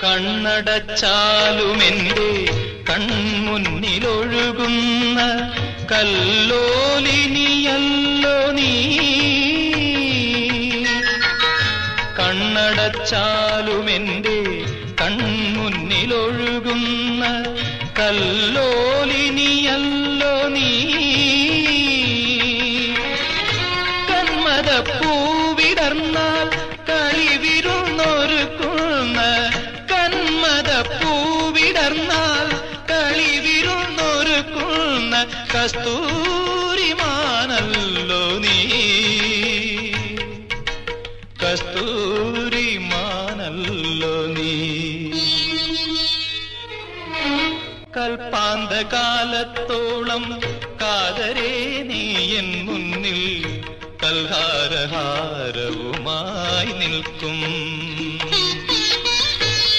കണ്ണടച്ചാലുമെന്റെ കൺമുന്നിലൊഴുകുന്ന കല്ലോലിനിയല്ലോ നീ കണ്ണടച്ചാലുമെന്റെ കൺമുന്നിലൊഴുകുന്ന കല്ലോലിനിയല്ലോ നീ കന്മദപ്പൂവിടർന്നാൽ കളിവിരുന്നൊരുക്കുന്ന കന്മദപ്പൂവിടർന്നാൽ കളിവിരുന്നൊരുക്കുന്ന കസ്തൂരിമാനല്ലോ നീ കസ്തൂരിമാനല്ലോ നീ കൽപ്പാന്തകാലത്തോളം കാതരേ നീ എൻ മുന്നിൽ കൽഹാരഹാരവുമായി നിൽക്കും